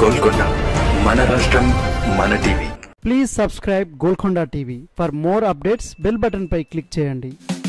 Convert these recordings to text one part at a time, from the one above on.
గోల్కొండ మన రాష్ట్రం మన TV please subscribe Golconda TV for more updates bell button పై క్లిక్ చేయండి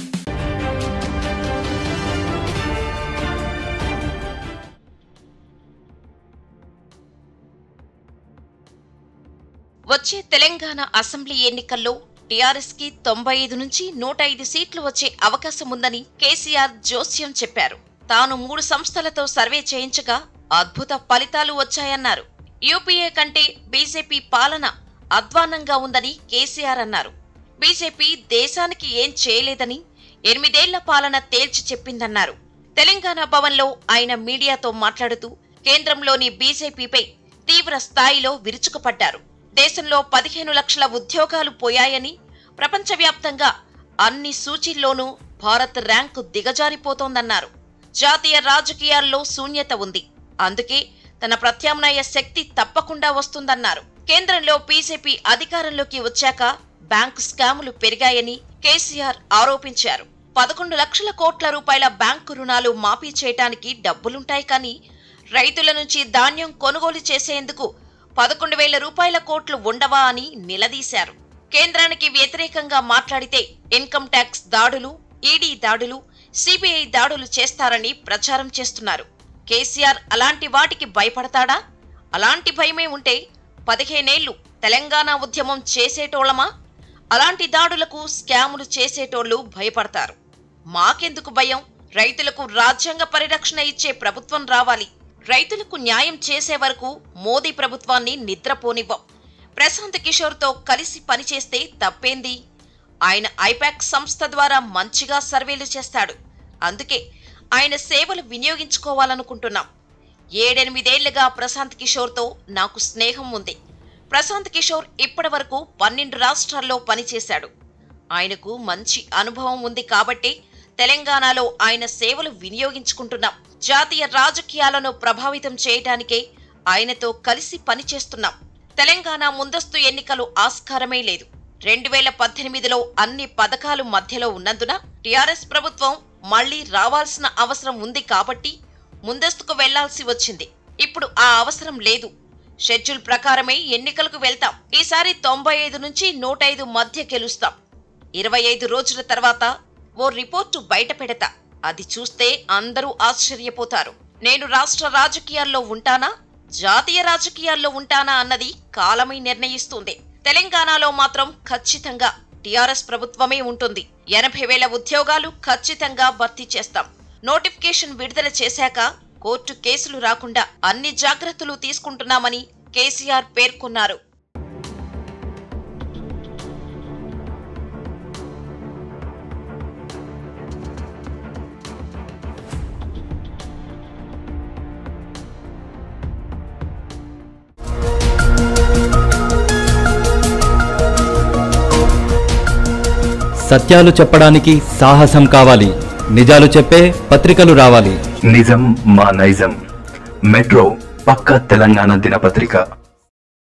వచ్చే తెలంగాణ అసెంబ్లీ ఎన్నికల్లో టీఆర్ఎస్ కి తొంభై ఐదు నుంచి నూట ఐదు సీట్లు వచ్చే అవకాశం ఉందని కేసీఆర్ జోస్యం చెప్పారు తాను మూడు సంస్థలతో సర్వే చేయించగా అద్భుత ఫలితాలు వచ్చాయన్నారు యూపీఏ కంటే బీజేపీ పాలన అధ్వాన్నంగా ఉందని కేసీఆర్ అన్నారు బీజేపీ దేశానికి ఏం చేయలేదని ఎనిమిదేళ్ల పాలన తేల్చి చెప్పిందన్నారు తెలంగాణ భవన్లో ఆయన మీడియాతో మాట్లాడుతూ కేంద్రంలోని బీజేపీపై తీవ్ర స్థాయిలో విరుచుకుపడ్డారు దేశంలో పదిహేను లక్షల ఉద్యోగాలు పోయాయని ప్రపంచవ్యాప్తంగా అన్ని సూచీల్లోనూ భారత్ ర్యాంకు దిగజారిపోతోందన్నారు జాతీయ రాజకీయాల్లో శూన్యత ఉంది అందుకే తన ప్రత్యామ్నాయ శక్తి తప్పకుండా వస్తుందన్నారు కేంద్రంలో బీజేపీ అధికారంలోకి వచ్చాక బ్యాంకు స్కాములు పెరిగాయని కేసీఆర్ ఆరోపించారు పదకొండు లక్షల కోట్ల రూపాయల బ్యాంకు రుణాలు మాఫీ చేయటానికి డబ్బులుంటాయి కానీ రైతుల నుంచి ధాన్యం కొనుగోలు చేసేందుకు పదకొండు వేల రూపాయల కోట్లు ఉండవా అని నిలదీశారు కేంద్రానికి వ్యతిరేకంగా మాట్లాడితే ఇన్కమ్ ట్యాక్స్ దాడులు ఈడీ దాడులు సిబిఐ దాడులు చేస్తారని ప్రచారం చేస్తున్నారు కేసీఆర్ అలాంటి వాటికి భయపడతాడా అలాంటి భయమే ఉంటే పదిహేనేళ్లు తెలంగాణ ఉద్యమం చేసేటోళ్ళమా అలాంటి దాడులకు స్కాములు చేసేటోళ్లు భయపడతారు మాకెందుకు భయం రైతులకు రాజ్యాంగ పరిరక్షణ ఇచ్చే ప్రభుత్వం రావాలి రైతులకు న్యాయం చేసే వరకు మోదీ ప్రభుత్వాన్ని నిద్రపోనివ్వం ప్రశాంత్ కిషోర్తో కలిసి పనిచేస్తే తప్పేంది ఆయన ఐపాక్ సంస్థ ద్వారా మంచిగా సర్వేలు చేస్తాడు అందుకే ఆయన సేవలు వినియోగించుకోవాలనుకుంటున్నాం ఏడెనిమిదేళ్లుగా ప్రశాంత్ కిషోర్తో నాకు స్నేహం ఉంది ప్రశాంత్ కిషోర్ ఇప్పటి వరకు పన్నెండు రాష్ట్రాల్లో పనిచేశాడు ఆయనకు మంచి అనుభవం ఉంది కాబట్టి తెలంగాణలో ఆయన సేవలు వినియోగించుకుంటున్నాం జాతీయ రాజకీయాలను ప్రభావితం చేయటానికే ఆయనతో కలిసి పనిచేస్తున్నాం తెలంగాణ ముందస్తు ఎన్నికలు ఆస్కారమే లేదు రెండు వేల పద్దెనిమిదిలో అన్ని పథకాలు మధ్యలో ఉన్నందున టీఆర్ఎస్ ప్రభుత్వం మళ్లీ రావాల్సిన అవసరం ఉంది కాబట్టి ముందస్తుకు వెళ్లాల్సి వచ్చింది ఇప్పుడు ఆ అవసరం లేదు షెడ్యూల్ ప్రకారమే ఎన్నికలకు వెళ్తాం ఈసారి తొంభై ఐదు నుంచి నూట ఐదు మధ్య గెలుస్తాం ఇరవై ఐదు రోజుల తర్వాత ఓ రిపోర్టు బయట పెడతా అది చూస్తే అందరూ ఆశ్చర్యపోతారు నేను రాష్ట్ర రాజకీయాల్లో ఉంటానా జాతీయ రాజకీయాల్లో ఉంటానా అన్నది కాలమే నిర్ణయిస్తుంది తెలంగాణలో మాత్రం ఖచ్చితంగా టీఆర్ఎస్ ప్రభుత్వమే ఉంటుంది ఎనభై వేల ఉద్యోగాలు ఖచ్చితంగా భర్తీ చేస్తాం నోటిఫికేషన్ విడుదల చేశాక కోర్టు కేసులు రాకుండా అన్ని జాగ్రత్తలు తీసుకుంటున్నామని కేసీఆర్ పేర్కొన్నారు సత్యాలు చెప్పడానికి సాహసం కావాలి నిజాలు చెప్పే పత్రికలు రావాలి నిజం మా నైజం మెట్రో పక్క తెలంగాణ దినపత్రిక